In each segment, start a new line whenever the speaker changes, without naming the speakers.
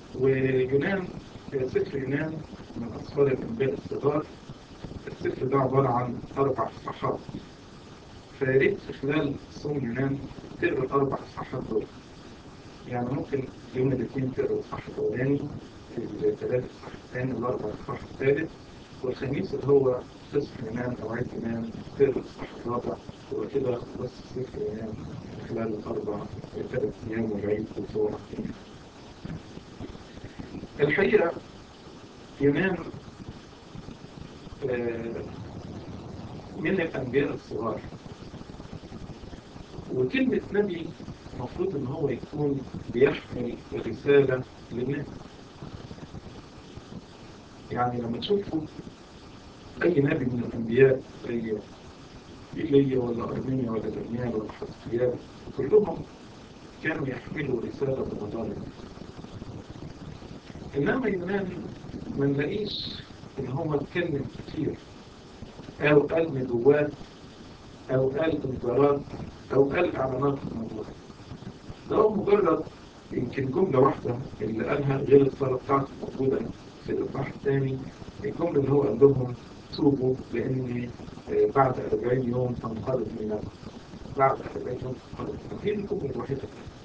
ويونان سفر يونان من أسفار الأنبياء الصغار السفر ده عبارة عن أربع صفحات فياريت في خلال صوم يونان تقرا الأربع صفحات دول يعني ممكن يوم الاثنين تقرا الصح الأولاني الثلاث الصح الثاني الأربع الصح الثالث والخميس اللي هو فصح يونان أو عيد يونان تقرا الصح الرابع وكده بس سفر يونان خلال الأربع ثلاث أيام والعيد والصور الحقيقة يونان من الأنبياء الصغار وكلمة نبي المفروض ان هو يكون بيحمل رسالة للناس يعني لما تشوفوا اي نبي من الانبياء زي ايليا ولا ارميا ولا دانيال ولا حسقيال كلهم كانوا يحملوا رسالة من الله انما يونان ما نلاقيش ان هو اتكلم كتير او قال نبوات او قال انذارات او قال اعلانات من الله ده هو مجرد يمكن جملة واحدة اللي قالها غير الصلاة بتاعته موجودة في الإصحاح الثاني الجملة اللي هو قال لهم توبوا لأن بعد 40 يوم تنقلب من بعد 40 يوم تنقلب من هي الجملة الوحيدة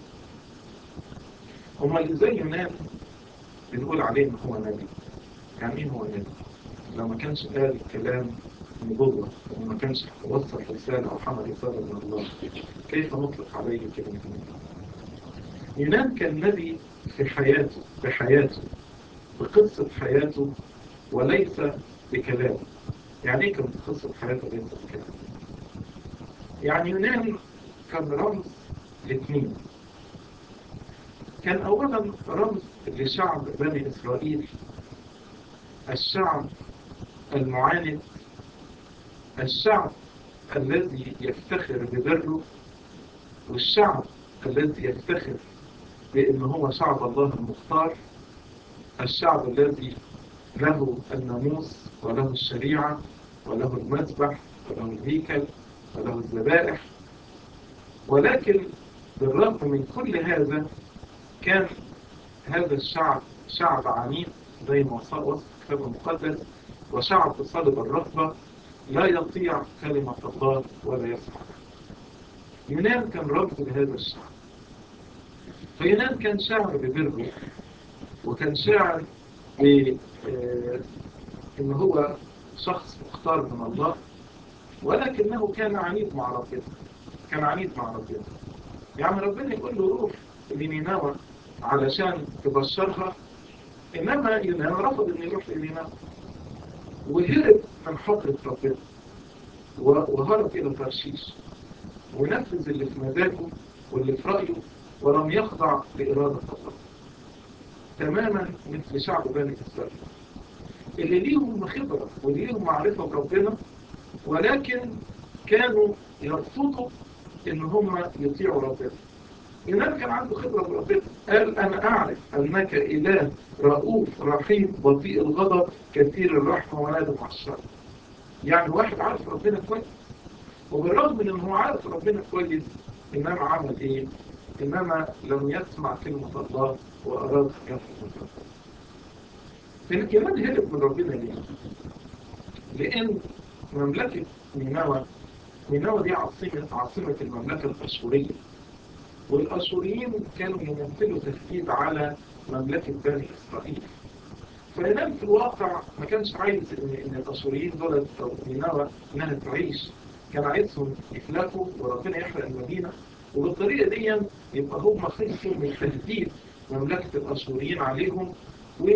أمال إزاي يونان بنقول عليه إن هو نبي يعني إيه هو نبي؟ لو ما كانش قال كلام نبوة وما كانش وصل رسالة أو حمل رسالة من الله كيف نطلق عليه كلمة نبي؟ يونان كان نبي في حياته بحياته بقصة حياته وليس بكلامه يعني ايه كان قصة حياته ليس بكلامه يعني يونان كان رمز لاثنين كان أولا رمز لشعب بني إسرائيل الشعب المعاند الشعب الذي يفتخر ببره والشعب الذي يفتخر بأن هو شعب الله المختار الشعب الذي له الناموس وله الشريعة وله المذبح وله الهيكل وله الذبائح ولكن بالرغم من كل هذا كان هذا الشعب شعب عنيد زي ما وصف الكتاب المقدس وشعب صلب الرغبة لا يطيع كلمة الله ولا يسمع يونان كان رمز لهذا الشعب فيونان كان شاعر ببره وكان شاعر ب ان هو شخص مختار من الله ولكنه كان عنيد مع ربنا كان عنيد مع ربنا يعني ربنا يقول له روح لنينوى علشان تبشرها انما يونان رفض ان يروح لنينوى وهرب من حضرة ربنا وهرب الى ترشيش ونفذ اللي في مزاجه واللي في رأيه ولم يخضع لإرادة الله تماما مثل شعب بني إسرائيل اللي ليهم خبرة وليهم معرفة بربنا ولكن كانوا يرفضوا ان هم يطيعوا ربنا يونان كان عنده خبرة بربنا قال أنا أعرف أنك إله رؤوف رحيم بطيء الغضب كثير الرحمة ونادم على الشر يعني واحد عارف ربنا كويس وبالرغم من أنه عارف ربنا كويس إنما عمل إيه؟ إنما لم يسمع كلمة الله وأراد أن يفعل لكن كمان هرب من ربنا ليه؟ لأن مملكة نينوى نينوى دي عاصمة عاصمة المملكة الأشورية والأشوريين كانوا يمثلوا تهديد على مملكة بني إسرائيل فينام في الواقع ما كانش عايز إن, إن الأشوريين دول أو نينوى إنها تعيش كان عايزهم يفلتوا وربنا يحرق المدينة وبالطريقة دي يبقى هم خلصوا من تهديد مملكة الأشوريين عليهم و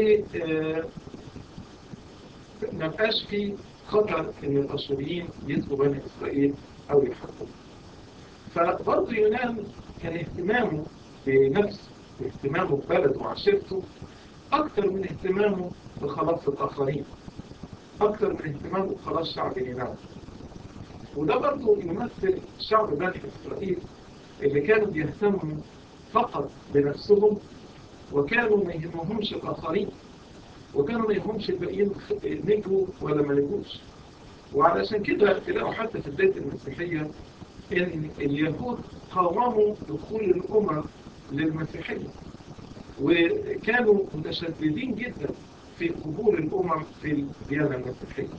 ما بقاش في خطر ان الاشوريين يسبوا بني اسرائيل او يحاربوهم. فبرضه يونان كان اهتمامه بنفسه واهتمامه ببلده وعشيرته اكثر من اهتمامه بخلاص الاخرين. اكثر من اهتمامه بخلاص شعب نينوى. وده برضه يمثل شعب بني اسرائيل اللي كانوا بيهتموا فقط بنفسهم وكانوا ما يهمهمش الاخرين. وكانوا ما يهمش الباقيين نجوا ولا ما نجوش وعلشان كده تلاقوا حتى في بداية المسيحية ان اليهود قاوموا دخول الامم للمسيحية وكانوا متشددين جدا في قبول الأمم في الديانة المسيحية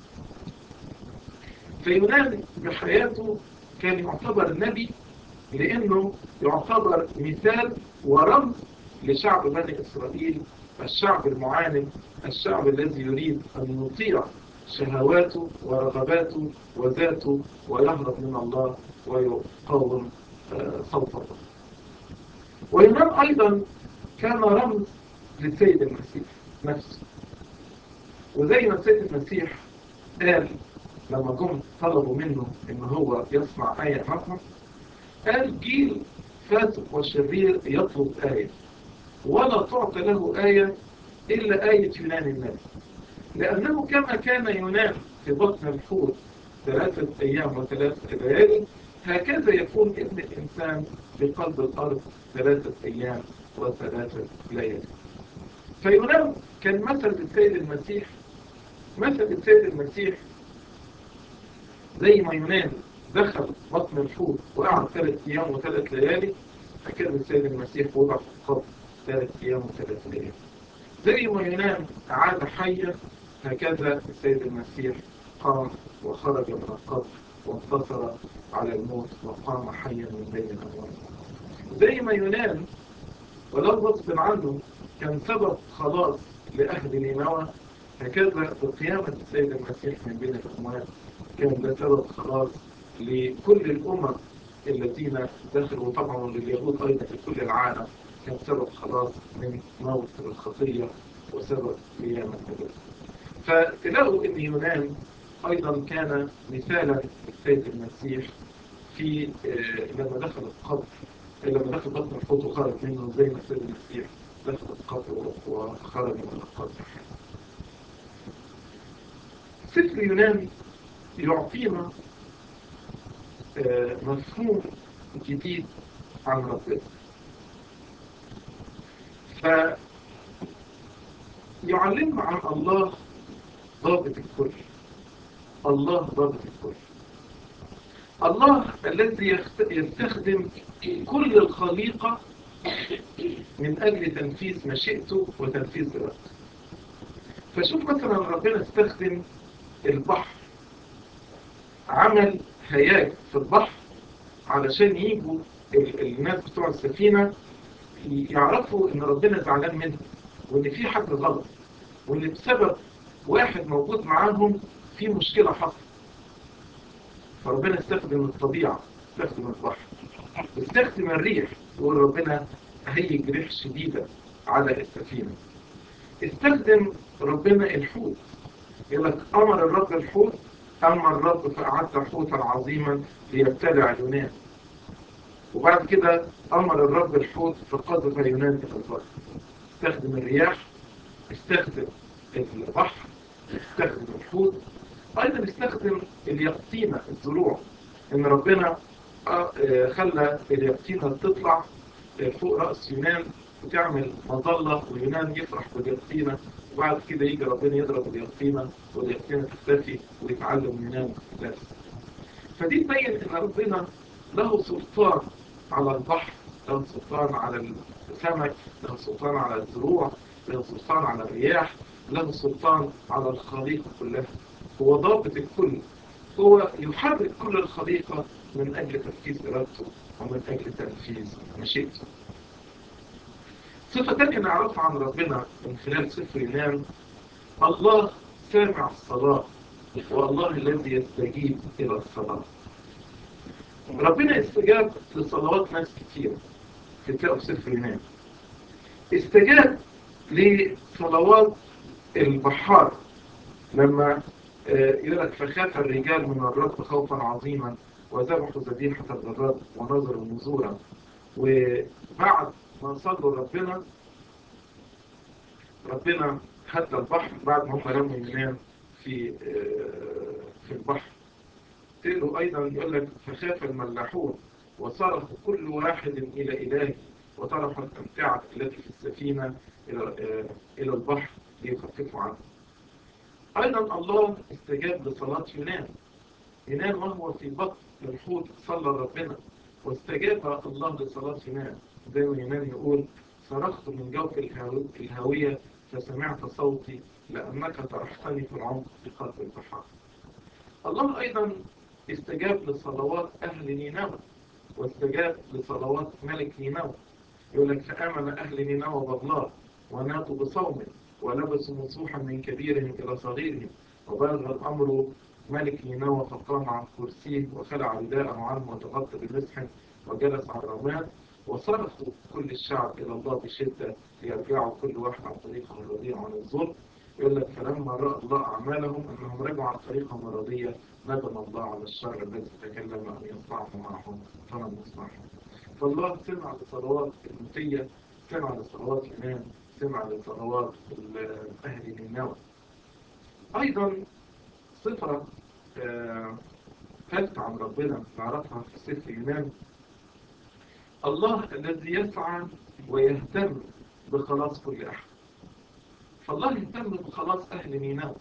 فيونان بحياته كان يعتبر نبي لأنه يعتبر مثال ورمز لشعب بني إسرائيل الشعب المعاند الشعب الذي يريد أن يطيع شهواته ورغباته وذاته ويهرب من الله ويقاوم صوت الله ويونان أيضا كان رمز للسيد المسيح نفسه وزي ما السيد المسيح قال لما جم طلبوا منه ان هو يصنع آية معهم قال جيل فاسق وشرير يطلب آية ولا تعطى له آية إلا آية يونان النبي لأنه كما كان يونان في بطن الحوت ثلاثة أيام وثلاثة ليالي هكذا يكون ابن الإنسان في قلب الأرض ثلاثة أيام وثلاثة ليالي فيونان كان مثل السيد المسيح مثل السيد المسيح زي ما يونان دخل بطن الحوت وقعد ثلاث أيام وثلاث ليالي هكذا السيد المسيح وضع في القبر ثلاث أيام وثلاث ليالي زي ما يونان عاد حيا هكذا السيد المسيح قام وخرج من القبر وانتصر على الموت وقام حيا من بين الأموات زي ما يونان ولو غصب عنه كان سبب خلاص لأهل نينوى هكذا بقيامة السيد المسيح من بين الأموات كان ده سبب خلاص لكل الأمم الذين دخلوا طبعا لليهود أيضا في كل العالم كان سبب خلاص من موت الخطية وسبب قيامة الجسد فتلاقوا ان يونان ايضا كان مثالا للسيد المسيح في لما دخل القبر لما دخل بطن الحوت وخرج منه زي ما السيد المسيح دخل القبر وخرج من القبر سفر يونان يعطينا مفهوم جديد عن ربنا فيعلمنا عن الله ضابط الكل الله ضابط الكل الله الذي يستخدم كل الخليقة من أجل تنفيذ مشيئته وتنفيذ إرادته فشوف مثلا ربنا استخدم البحر عمل هياج في البحر علشان يجوا الناس بتوع السفينة يعرفوا ان ربنا زعلان منهم وان في حاجة غلط وان بسبب واحد موجود معاهم في مشكلة حصلت فربنا استخدم الطبيعة استخدم البحر استخدم الريح يقول ربنا هيج ريح شديدة على السفينة استخدم ربنا الحوت يقول لك أمر الرب الحوت أما الرب فأعد حوتا عظيما ليبتلع يونان وبعد كده أمر الرب الحوت فقذف يونان في البحر استخدم الرياح استخدم البحر استخدم الحوت أيضا استخدم اليقطينة الزروع إن ربنا خلى اليقطينة تطلع فوق رأس يونان وتعمل مظلة ويونان يفرح باليقطينة وبعد كده يجي ربنا يضرب اليقطينة واليقطينة تختفي ويتعلم يونان درس فدي تبين ان ربنا له سلطان على البحر له سلطان على السمك له سلطان على الزروع له سلطان على الرياح له سلطان على الخليقة كلها هو ضابط الكل هو يحرك كل الخليقة من أجل تنفيذ إرادته ومن أجل تنفيذ مشيئته صفة تانية نعرفها عن ربنا من خلال سفر ينام الله سامع الصلاة والله الذي يستجيب إلى الصلاة ربنا استجاب لصلوات ناس كتير في كتاب سفر ينام استجاب لصلوات البحار لما يقول لك فخاف الرجال من الرب خوفا عظيما وذبحوا ذبيحة الرب ونظروا نزورا وبعد ما صلوا ربنا ربنا هدى البحر بعد ما هم رموا ينام في في البحر تقروا أيضا يقول لك فخاف الملاحون وصرفوا كل واحد إلى إله وطرحوا الأمتعة التي في السفينة إلى إلى البحر ليخففوا عنه أيضا الله استجاب لصلاة يونان يونان وهو في بطن الحوت صلى ربنا واستجاب الله لصلاة يونان زي ما يونان يقول صرخت من جوف الهاو- الهاوية فسمعت صوتي لأنك طرحتني في العمق في قلب البحر الله أيضا استجاب لصلوات أهل نينوى واستجاب لصلوات ملك نينوى يقول لك فآمن أهل نينوى بالله وناتوا بصوم ولبسوا مصوحا من كبيرهم إلى صغيرهم وبلغ الأمر ملك نينوى فقام عن كرسيه وخلع رداءه عنه وتغطى بمسح وجلس على الرماد وصرخوا كل الشعب إلى الله بشدة ليرجعوا كل واحد عن طريقه الرديء عن الظلم يقول لك فلما رأى الله أعمالهم أنهم رجعوا عن طريقهم الردية ندم الله على الشر الذي تكلم أن يصنعه معهم فلم يصنعه فالله سمع لصلوات المتية سمع لصلوات الإمام سمع لصلوات ال- أهل النوى أيضا صفة آه، ثالثة عن ربنا نعرفها في سفر يونان الله الذي يسعى ويهتم بخلاص كل أحد فالله يهتم بخلاص أهل نينوى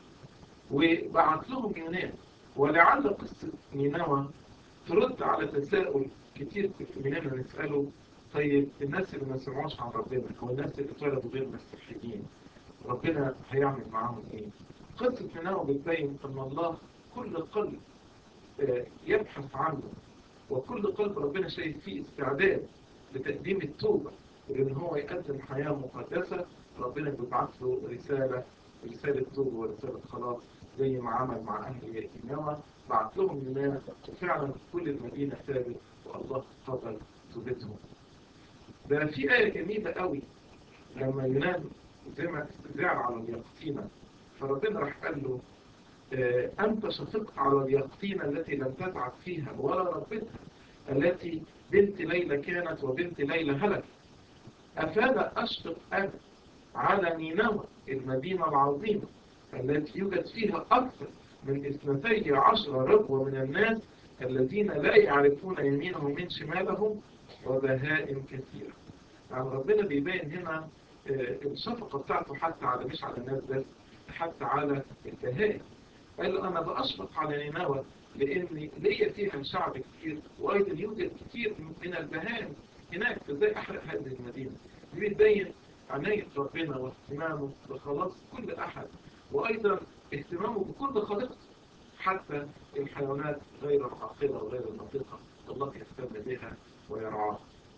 وبعت لهم يونان ولعل قصة نينوى ترد على تساؤل كتير مننا نسأله طيب الناس اللي ما سمعوش عن ربنا أو الناس اللي اتولدوا غير مسيحيين ربنا هيعمل معاهم إيه؟ قصة نينوى بتبين أن الله كل قلب آه، يبحث عنه وكل قلب ربنا شايف فيه استعداد لتقديم التوبة وإن هو يقدم حياة مقدسة ربنا بيبعث له رسالة رسالة توبة ورسالة خلاص زي ما عمل مع أهل نينوى بعت لهم يونان وفعلا كل المدينة تابت والله قبل توبتهم ده في آية جميلة قوي لما يونان زي ما زعل على اليقطينة فربنا راح قال له آه، أنت شفقت على اليقطينة التي لم تتعب فيها ولا ربتها التي بنت ليلى كانت وبنت ليلى هلك أفاد أشفق أنا على نينوى المدينة العظيمة التي يوجد فيها أكثر من اثنتي عشر ربوة من الناس الذين لا يعرفون يمينهم من شمالهم وبهائم كثيرة يعني ربنا بيبين هنا آه، الشفقة بتاعته حتى على مش على الناس بس حتى على البهائم قال له أنا بأشفق على نينوى لأن ليا فيها شعب كتير وأيضا يوجد كتير من البهائم هناك فازاي أحرق هذه المدينة دي بتبين عناية ربنا واهتمامه بخلاص كل أحد وأيضا اهتمامه بكل خليقته حتى الحيوانات غير العاقلة وغير الناطقة الله يهتم بها ويرعاها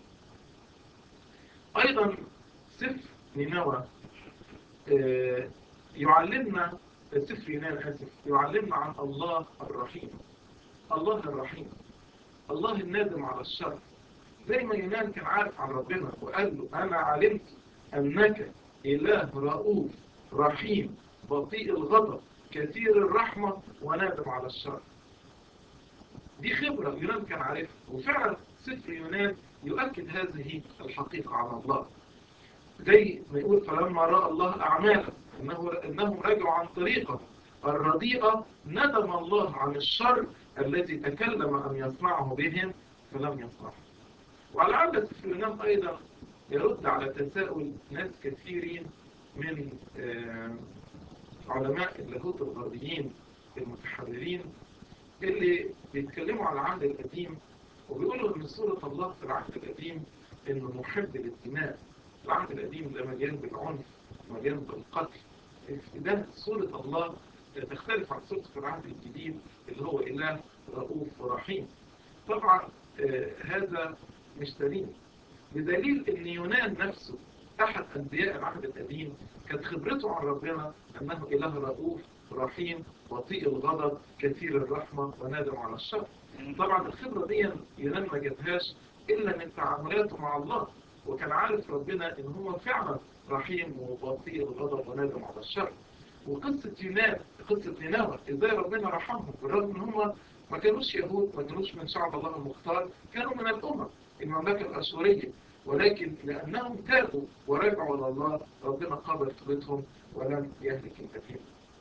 أيضا سفر نينوى آه، يعلمنا سفر يونان آسف يعلمنا عن الله الرحيم الله الرحيم الله النادم على الشر زي ما يونان كان عارف عن ربنا وقال له أنا علمت أنك إله رؤوف رحيم بطيء الغضب كثير الرحمة ونادم على الشر دي خبرة يونان كان عارفها وفعلا سفر يونان يؤكد هذه الحقيقة عن الله زي ما يقول فلما رأى الله أعماله إنه إنهم رجعوا عن طريقة الرديئة ندم الله عن الشر الذي تكلم أن يصنعه بهم فلم يصنعه ولعل سفر يونان أيضا يرد على تساؤل ناس كثيرين من آه، علماء اللاهوت الغربيين المتحررين اللي بيتكلموا على العهد القديم وبيقولوا ان صورة الله في العهد القديم انه محب للدماء العهد القديم ده مليان بالعنف مليان بالقتل ده صورة الله تختلف عن صورته في العهد الجديد اللي هو إله رؤوف ورحيم طبعا آه، هذا مش سليم بدليل ان يونان نفسه احد انبياء العهد القديم كانت خبرته عن ربنا انه اله رؤوف رحيم بطيء الغضب كثير الرحمة ونادم على الشر طبعا الخبرة دي يونان ما جابهاش الا من تعاملاته مع الله وكان عارف ربنا ان هو فعلا رحيم وبطيء الغضب ونادم على الشر وقصة يونان قصة نينوى ازاي ربنا رحمهم بالرغم ان هم ما كانوش يهود ما كانوش من شعب الله المختار كانوا من الأمم المملكة الأشورية ولكن لأنهم تابوا ورجعوا إلى الله ربنا قبل توبتهم ولم يهلك المدينة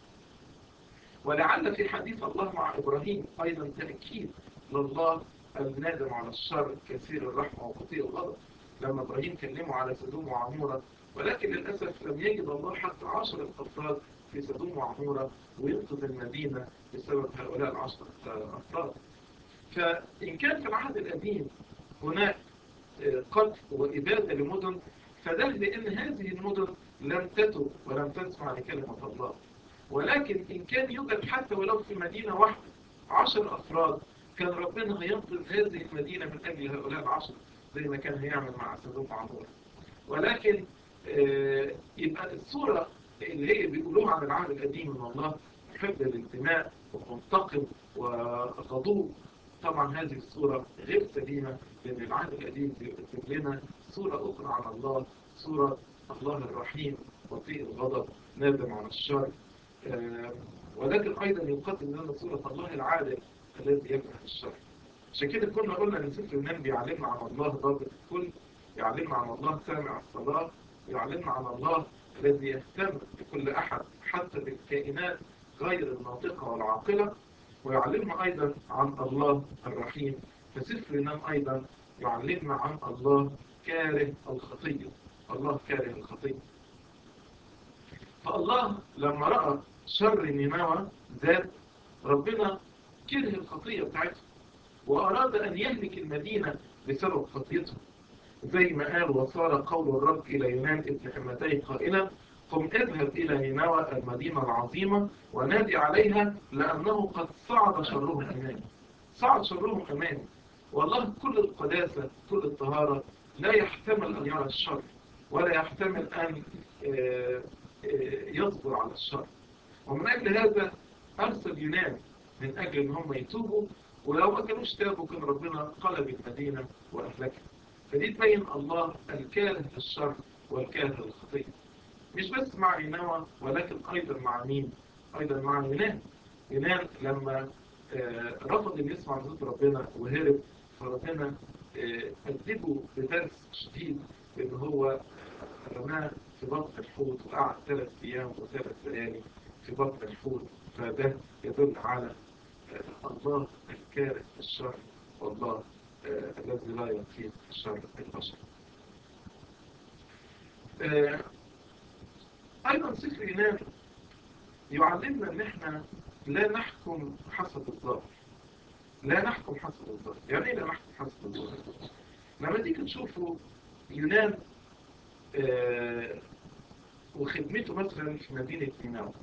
ولعل في حديث الله مع إبراهيم أيضا تأكيد لله النادم على الشر كثير الرحمة وبطيء الغضب لما إبراهيم كلمه على سدوم وعمورة ولكن للأسف لم يجد الله حتى عشرة أفراد في سدوم وعمورة وينقذ المدينة بسبب هؤلاء العشرة أفراد فإن كان في العهد القديم هناك قتل وإبادة لمدن فده لأن هذه المدن لم تتب ولم تسمع لكلمة الله ولكن إن كان يوجد حتى ولو في مدينة واحدة عشر أفراد كان ربنا هينقذ هذه المدينة من أجل هؤلاء العشر زي ما كان هيعمل مع سدوم عمور ولكن آه يبقى الصورة اللي هي بيقولوها عن العهد القديم ان الله يحب الانتماء ومنتقم وغضوب طبعا هذه الصورة غير سليمة لأن العهد القديم بيكتب لنا صورة أخرى عن الله صورة الله الرحيم بطيء الغضب نادم عن الشر آه ولكن أيضا يقدم لنا صورة الله العادل الذي يكره الشر عشان كده كنا قلنا ان سفر اليونان بيعلمنا عن الله ضابط الكل يعلمنا عن الله سامع الصلاة يعلمنا عن الله الذي يهتم بكل أحد حتى بالكائنات غير الناطقة والعاقلة ويعلمنا أيضا عن الله الرحيم فسفر اليونان أيضا يعلمنا عن الله كاره الخطية الله كاره الخطية فالله لما رأى شر نينوى ذات ربنا كره الخطية بتاعته وأراد أن يهلك المدينة بسبب خطيته زي ما قال وصار قول الرب إلى يونان ابن حمتي قائلا قم اذهب إلى نينوى المدينة العظيمة ونادي عليها لأنه قد صعد شرهم أمامي صعد شرهم أمامي والله كل القداسة كل الطهارة لا يحتمل أن يرى الشر ولا يحتمل أن يصبر على الشر ومن أجل هذا أرسل يونان من أجل أن هم يتوبوا ولو ما كانوش تابوا كان ربنا قلب المدينة وأهلكها فدي تبين الله الكاره للشر والكاره للخطية مش بس مع نينوى ولكن أيضا مع مين أيضا مع يونان يونان لما رفض أن يسمع صوت ربنا وهرب فربنا أدبه بدرس شديد بأن هو رماه في بطن الحوت وقعد ثلاث أيام وثلاث ليالي في بطن الحوت فده يدل على الله الكاره الشر والله الذي لا يطيق شر البشر أيضا سفر ينام يعلمنا أن احنا لا نحكم حسب الظاهر لا نحكم حسب الظاهر يعني ايه لا نحكم حسب الظاهر لما تيجي تشوفوا يونان آه وخدمته مثلا في مدينة نينوى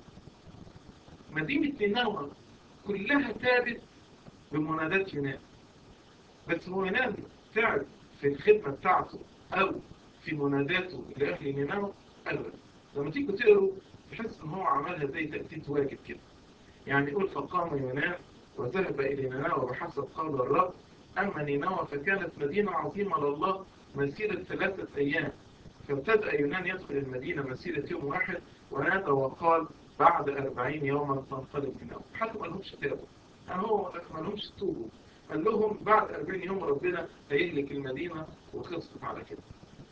مدينة نينوى كلها تابت بمنادات يونان بس هو يونان تعب في الخدمة بتاعته أو في مناداته لأهل نينوى أبدا لما تيجوا تقروا تحس إن هو عملها زي تأتيت واجب كده يعني يقول فقام يونان وذهب إلى نينوى بحسب قول الرب أما نينوى فكانت مدينة عظيمة لله مسيرة ثلاثة أيام فابتدأ يونان يدخل المدينة مسيرة يوم واحد ونادى وقال بعد أربعين يوما تنقلب نينوى حتى ما لهمش تابوا يعني هو ما لهمش توبوا قال لهم بعد 40 يوم ربنا هيهلك المدينة وخلصت على كده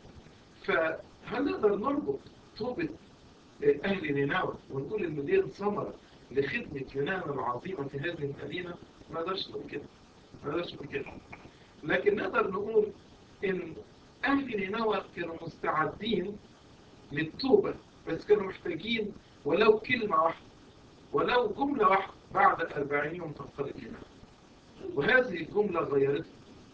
فهل نقدر نربط توبة أهل نينوى ونقول إن دي ثمرة لخدمة يونان العظيمة في هذه المدينة ما نقدرش نقول كده ما نقدرش نقول كده لكن نقدر نقول إن أهل نينوى كانوا مستعدين للتوبة بس كانوا محتاجين ولو كلمة واحدة ولو جملة واحدة بعد 40 يوم تنقلب نينوى وهذه الجملة غيرتها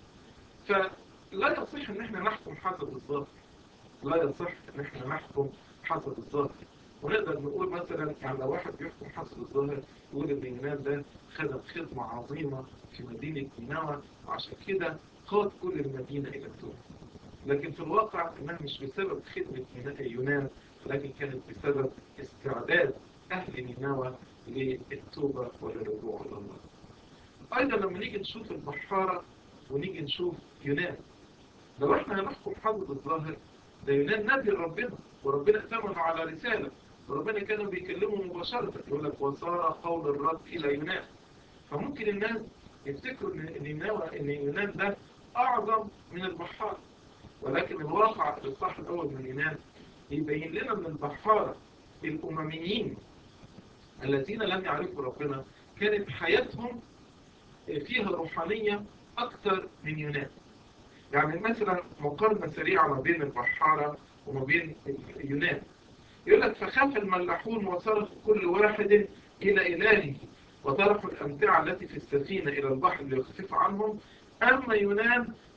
فلا يصح ان احنا نحكم حسب الظاهر لا يصح ان احنا نحكم حسب الظاهر ونقدر نقول مثلا يعني لو واحد بيحكم حسب الظاهر يقول ان اليونان ده خدم خدمة عظيمة في مدينة نينوى وعشان كده قاد كل المدينة الى التوبة لكن في الواقع انها مش بسبب خدمة يونان لكن كانت بسبب استعداد اهل نينوى للتوبة وللرجوع الى الله أيضا لما نيجي نشوف البحارة ونيجي نشوف يونان لو احنا هنحكم حظ الظاهر ده يونان نبي ربنا وربنا اتمنوا على رسالة وربنا كانوا بيكلموا مباشرة يقول لك وصار قول الرب إلى يونان فممكن الناس يفتكروا ان ان يونان ده أعظم من البحارة ولكن الواقع الصح الأول من يونان يبين لنا من البحارة الأمميين الذين لم يعرفوا ربنا كانت حياتهم فيها روحانية أكثر من يونان يعني مثلا مقارنة سريعة ما بين البحارة وما بين يونان يقول لك فخاف الملاحون وصرفوا كل واحد إلى إلهه وطرحوا الأمتعة التي في السفينة إلى البحر ليخفف عنهم أما يونان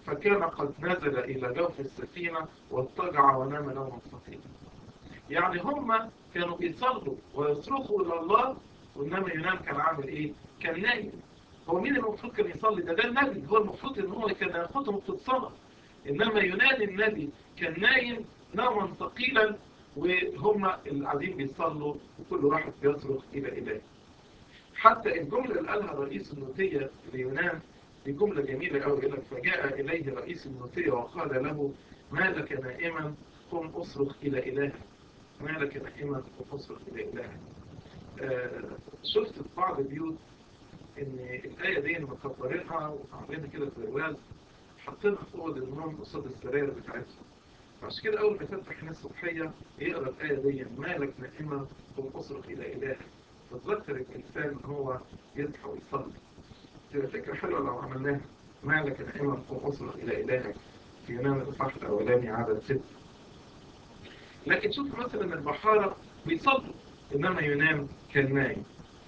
فكان قد نزل إلى جوف السفينة واضطجع ونام نوما خفيفا يعني هم كانوا بيصلوا ويصرخوا إلى الله وإنما يونان كان عامل إيه؟ كان نايم هو مين المفروض كان يصلي ده ده النبي هو المفروض إن هو كان ياخدهم في الصلاة إنما يونان النبي كان نايم نوما ثقيلا وهم اللي قاعدين بيصلوا وكل واحد بيصرخ إلى إله حتى الجملة اللي قالها رئيس النوتية ليونان دي جملة جميلة قوي يقول لك فجاء إليه رئيس النوتية وقال له ما لك نائما قم أصرخ إلى إلهك ما لك نائما قم أصرخ إلى إلهك آه شفت في بعض البيوت إن الآية دي مكبرينها وعاملينها كده في الرواز حاطينها في أوضة النوم قصاد السراير بتاعتهم عشان كده أول ما يفتح حين الصبحية يقرأ الآية دي ما لك نائما قم أصرخ إلى إلهك فتذكر الإنسان إن هو يصحى ويصلي تبقى فكرة حلوة لو عملناها ما لك نائما قم أصرخ إلى إلهك في يونان الإصحاح الأولاني عدد ست لكن شوف مثلا البحارة بيصلوا إنما يونان كان نايم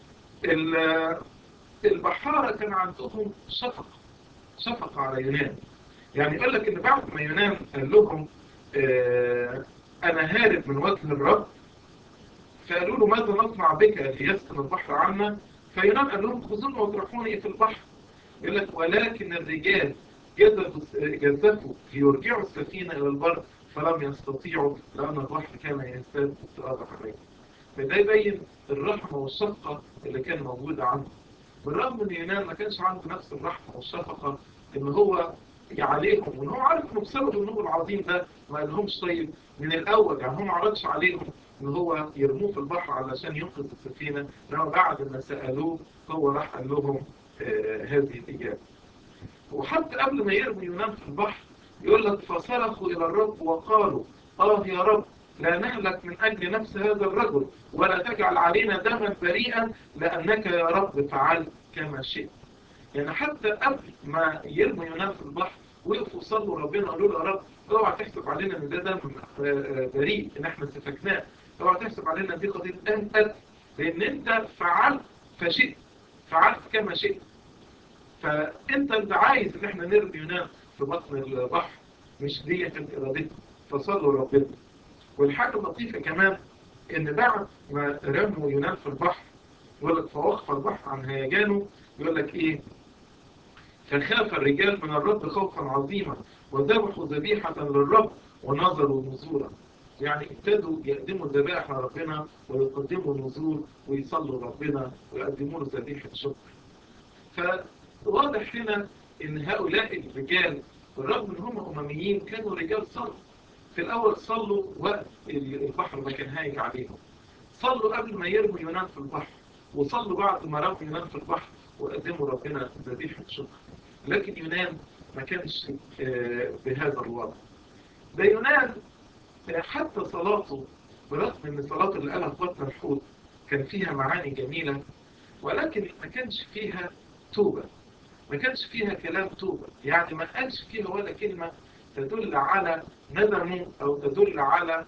البحارة كان عندهم شفقة شفقة على يونان يعني يقول لك إن بعد ما يونان قال لهم آه أنا هارب من وجه الرب فقالوا له ماذا نصنع بك ليسكن البحر عنا فيونان قال لهم خذوني واطرحوني في البحر يقول لك ولكن الرجال جذبوا ليرجعوا السفينة إلى البر فلم يستطيعوا لأن البحر كان يزداد اضطراب عليهم فده يبين الرحمة والشفقة اللي كان موجودة عنده بالرغم ان يونان ما كانش عنده نفس الرحمة والشفقة ان هو عليهم وان هو عارف انه بسبب النور العظيم ده ما قالهمش طيب من الاول يعني هو ما عرضش عليهم ان هو يرموه في البحر علشان ينقذ السفينة انما بعد ما سألوه هو راح قال لهم آه هذه الإجابة وحتى قبل ما يرموا يونان في البحر يقول لك فصرخوا إلى الرب وقالوا آه يا رب لا نهلك من أجل نفس هذا الرجل ولا تجعل علينا دما بريئا لأنك يا رب فعلت كما شئت يعني حتى قبل ما يرموا يونان في البحر وقفوا صلوا ربنا قالوا له يا رب اوعى تحسب علينا ان ده دم بريء ان احنا سفكناه اوعى تحسب علينا دي قضيه انت لان انت فعلت فشئت فعلت كما شئت فانت انت عايز ان احنا نرمي يونان في بطن البحر مش دي كانت ارادتنا فصلوا ربنا والحاجه اللطيفه كمان ان بعد ما رموا يونان في البحر يقول لك فوقف البحر عن هيجانه يقول لك ايه فخاف الرجال من الرب خوفا عظيما وذبحوا ذبيحة للرب ونظروا نزورا يعني ابتدوا يقدموا الذبائح لربنا ويقدموا نزور ويصلوا ربنا ويقدموا له ذبيحة شكر فواضح هنا ان هؤلاء الرجال بالرغم ان هم امميين كانوا رجال صلوا في الاول صلوا وقت البحر ما كان هايج عليهم صلوا قبل ما يرموا يونان في البحر وصلوا بعد ما رموا يونان في البحر وقدموا ربنا ذبيحة شكر لكن يونان ما كانش بهذا الوضع ده يونان حتى صلاته برغم ان صلاته اللي قالها في بطن الحوت كان فيها معاني جميلة ولكن ما كانش فيها توبة ما كانش فيها كلام توبة يعني ما قالش فيها ولا كلمة تدل على ندمه أو تدل على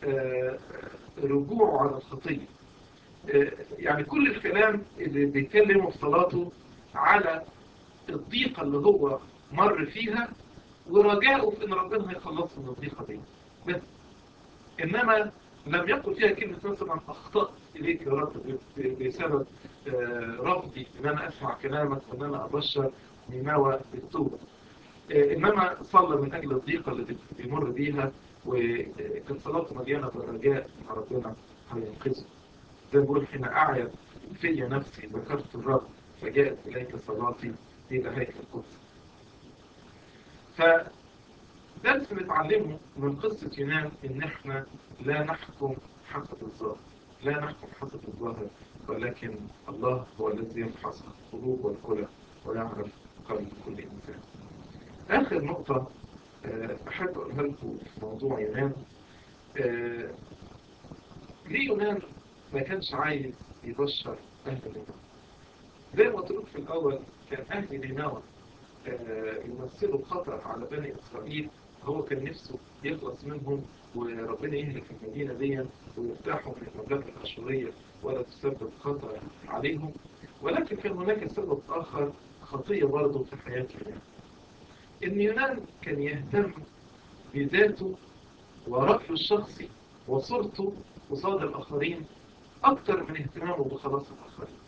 رجوعه على الخطية يعني كل الكلام اللي بيتكلمه في صلاته على الضيقة اللي هو مر فيها ورجاؤه في ان ربنا هيخلصه من الضيقة دي بس انما لم يقل فيها كلمة مثلا اخطأت اليك يا رب بسبب رفضي ان انا اسمع كلامك وان انا ابشر نينوى بالتوبة انما صلى من اجل الضيقة اللي بيمر بيها وكانت صلاته مليانة بالرجاء ان ربنا هينقذه زي ما بقول حين اعيد في نفسي ذكرت الرب فجاءت اليك صلاتي الى هيكل القدس فدرس نتعلمه من قصة يونان ان احنا لا نحكم حسب الظاهر لا نحكم حسب الظاهر ولكن الله هو الذي يفحص القلوب والكلى ويعرف قلب كل انسان اخر نقطة احب اقولها لكم في موضوع يونان ليه يونان ما كانش عايز يبشر اهل نينوى زي ما قلت في الاول كان اهل نينوى يمثلوا خطر على بني إسرائيل هو كان نفسه يخلص منهم وربنا يهلك المدينة دي ويفتحوا من المملكة الأشورية ولا تسبب خطر عليهم ولكن كان هناك سبب آخر خطية برضه في حياة يونان إن يونان كان يهتم بذاته ورأيه الشخصي وصورته قصاد الآخرين أكثر من اهتمامه بخلاص الآخرين.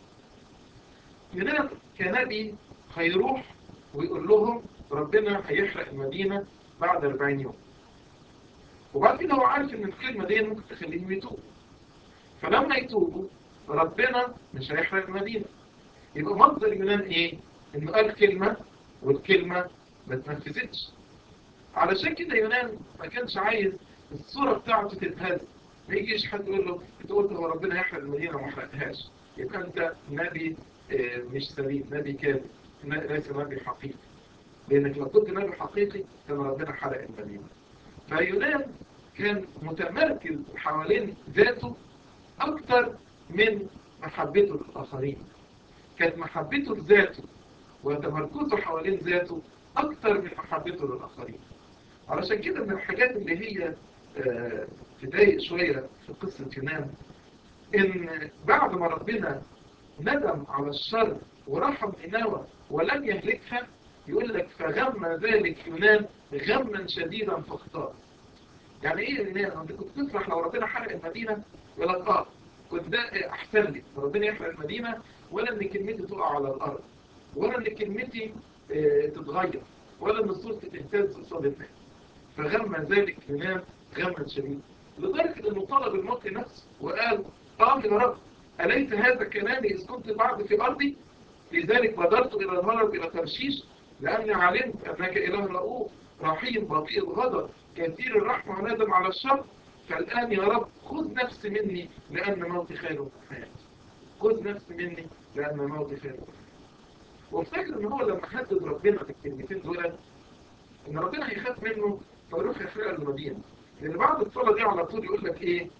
يونان كنبي هيروح ويقول لهم ربنا هيحرق المدينة بعد 40 يوم. وبعد كده هو عارف إن الكلمة دي ممكن تخليهم يتوبوا. فلما يتوبوا ربنا مش هيحرق المدينة. يبقى مصدر يونان إيه؟ إنه قال كلمة والكلمة ما اتنفذتش. علشان كده يونان ما كانش عايز الصورة بتاعته تتهز ما يجيش حد يقول له انت قلت هو ربنا يحرق المدينة وما حرقهاش يبقى انت نبي مش سليم نبي كاذب ليس نبي حقيقي لانك لو كنت نبي حقيقي كان ربنا حرق المدينة فيونان كان متمركز حوالين ذاته اكتر من محبته للاخرين كانت محبته لذاته وتمركزه حوالين ذاته اكتر من محبته للاخرين علشان كده من الحاجات اللي هي تضايق شوية في قصة يونان إن بعد ما ربنا ندم على الشر ورحم نينوى ولم يهلكها يقول لك فغم ذلك يونان غما شديدا فاختار يعني ايه يونان انت كنت تفرح لو ربنا حرق المدينة يقول لك اه كنت ده احسن لي ربنا يحرق المدينة ولا ان كلمتي تقع على الارض ولا ان كلمتي اه تتغير ولا ان صورتي تهتز قصاد الناس فغم ذلك يونان غما شديدا لدرجة انه طلب الموت لنفسه وقال قال يا رب أليس هذا كلامي إذ كنت بعد في أرضي لذلك بدرت إلى الهرب إلى ترشيش لأني علمت أنك إله رؤوف رحيم بطيء الغضب كثير الرحمة وندم على الشر فالآن يا رب خذ نفسي مني لأن موتي خير من حياتي خذ نفسي مني لأن موتي خير من حياتي وافتكر ان هو لما حدد ربنا بالكلمتين دول ان ربنا هيخاف منه فيروح يحرق المدينه لان بعد الصلاه دي على طول يقول لك ايه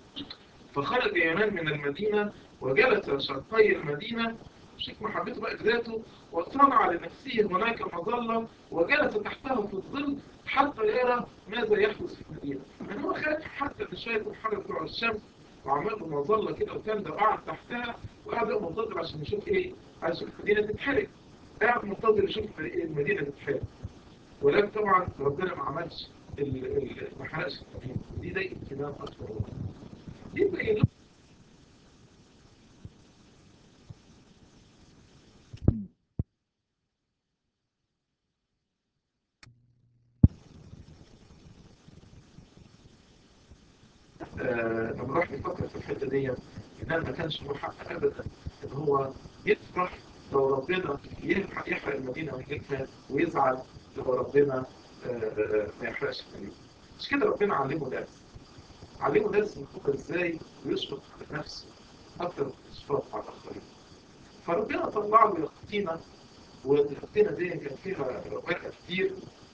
فخرج يونان من المدينه وجلس شرقي المدينه شيك محبته بقى ذاته وصنع لنفسه هناك مظله وجلس تحتها في الظل حتى يرى ماذا يحدث في المدينه يعني هو خاف حتى ان شايف الحر بتوع الشمس وعمل له مظله كده وكان وقعد تحتها وقعد منتظر عشان يشوف ايه عشان المدينه تتحرق قاعد منتظر يشوف المدينه تتحرق ولكن طبعا ربنا ما عملش ما حرقش المدينه دي ده اهتمام اكبر دي بقى لما راح يفكر في الحته دي ان ما كانش له حق ابدا ان هو يفرح لو ربنا يحرق المدينه ويهلكها ويزعل لو ربنا ما يحرقش المدينه مش كده ربنا علمه درس علمه درس ان هو ازاي يشفق على نفسه اكتر من الاشفاق على الاخرين فربنا طلع له يقطينه واليقطينه دي كان فيها ورقه كتير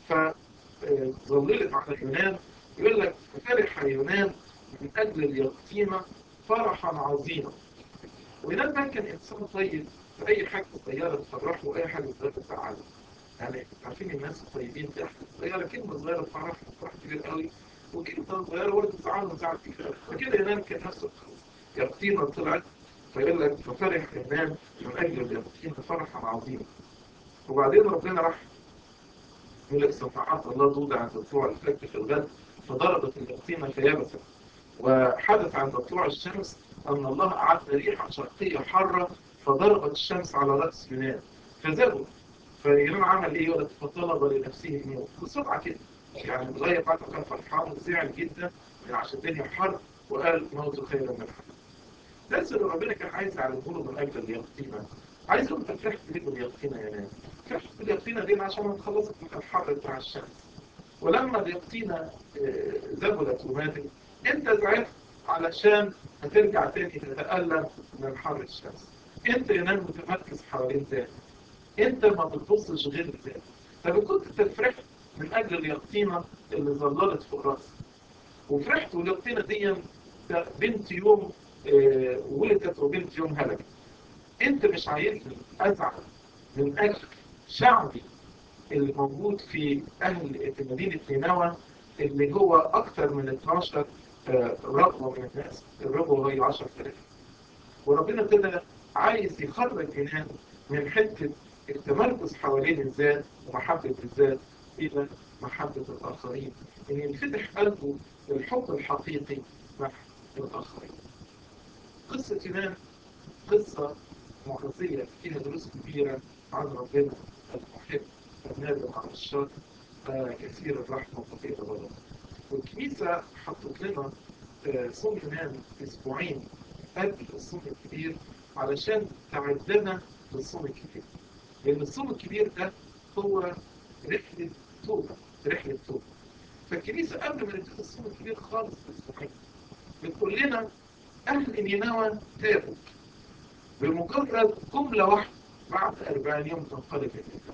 فظللت على اليونان يقول لك فرح يونان من أجل اليقطينة فرحا عظيما ويونان ده كان إنسان طيب في أي حاجة صغيرة تفرحه وأي حاجة صغيرة تزعله يعني عارفين الناس الطيبين دي صغيرة كلمة صغيرة تفرح فرح كبير قوي وكلمة صغيرة برضه تزعله زعل كبير قوي فكده يونان كان نفسه يقطينة طلعت فيقول لك ففرح يونان من أجل اليقطينة فرحا عظيما وبعدين ربنا راح يقول لك صفحات الله توضع عند طلوع الفجر في الغد فضربت اليقطينة فيبست وحدث عند طلوع الشمس أن الله أعد ريحا شرقية حارة فضربت الشمس على رأس يونان فزادوا فيونان عمل إيه ولا فطلب لنفسه الموت بسرعة كده يعني لغاية بعد ما كان فرحان وزعل جدا عشان الدنيا حر وقال موت خير من الحياة ده اللي ربنا كان عايز يعلمه له من أجل اليقطينة عايز يقول لك فرحت ليه باليقطينة يا ناس فرحت باليقطينة دي عشان تخلصك من الحر بتاع الشمس ولما اليقطينة ذبلت وماتت انت زعلت علشان هترجع تاني تتألم من حر الشمس انت ينام متمركز حوالين ذاتك انت ما بتبصش غير لذاتك طب كنت تفرح من اجل اليقطينة اللي ظللت فوق راسك وفرحت واليقطينة دي بنت يوم اه ولدت وبنت يوم هلكت انت مش عايزني ازعل من اجل شعبي اللي موجود في اهل في مدينة نينوى اللي هو اكثر من 12 رغبة من الناس الرغبة هي 10000 وربنا كده عايز يخرج يونان من حتة التمركز حوالين الذات ومحبة الذات إلى محبة الآخرين إن ينفتح قلبه للحب الحقيقي نحو الآخرين قصة يونان قصة معزية فيها دروس كبيرة عن ربنا المحب النادم عن الشر كثير الرحمة وقصير الغضب والكنيسة حطت لنا صوم يونان أسبوعين قبل الصوم الكبير علشان تعدنا للصوم الكبير لأن الصوم الكبير ده هو رحلة توبة رحلة توبة فالكنيسة قبل ما نبتدي الصوم الكبير خالص بأسبوعين بتقول لنا أهل نينوى تابوا بمجرد جملة واحدة بعد 40 يوم تنقلب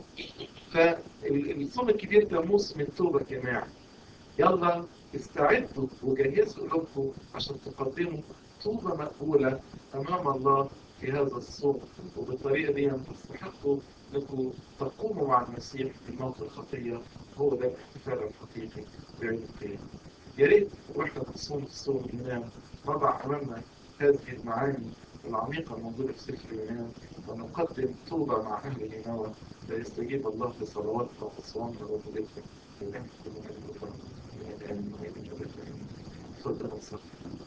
فالصوم الكبير ده موسم التوبة يا جماعة يلا استعدوا وجهزوا قلوبكم عشان تقدموا توبة مقبولة أمام الله في هذا الصوم وبالطريقة دي تستحقوا انكم تقوموا مع المسيح بموت الخطية هو ده الاحتفال الحقيقي بعيد القيامة يا ريت واحنا بنصوم الصوم ينام نضع أمامنا هذه المعاني العميقة الموجودة في سفر اليونان ونقدم توبة مع أهل نينوى فيستجيب الله لصلواتنا وصوامنا وبدأتنا الآن كل ما تفضل وصلي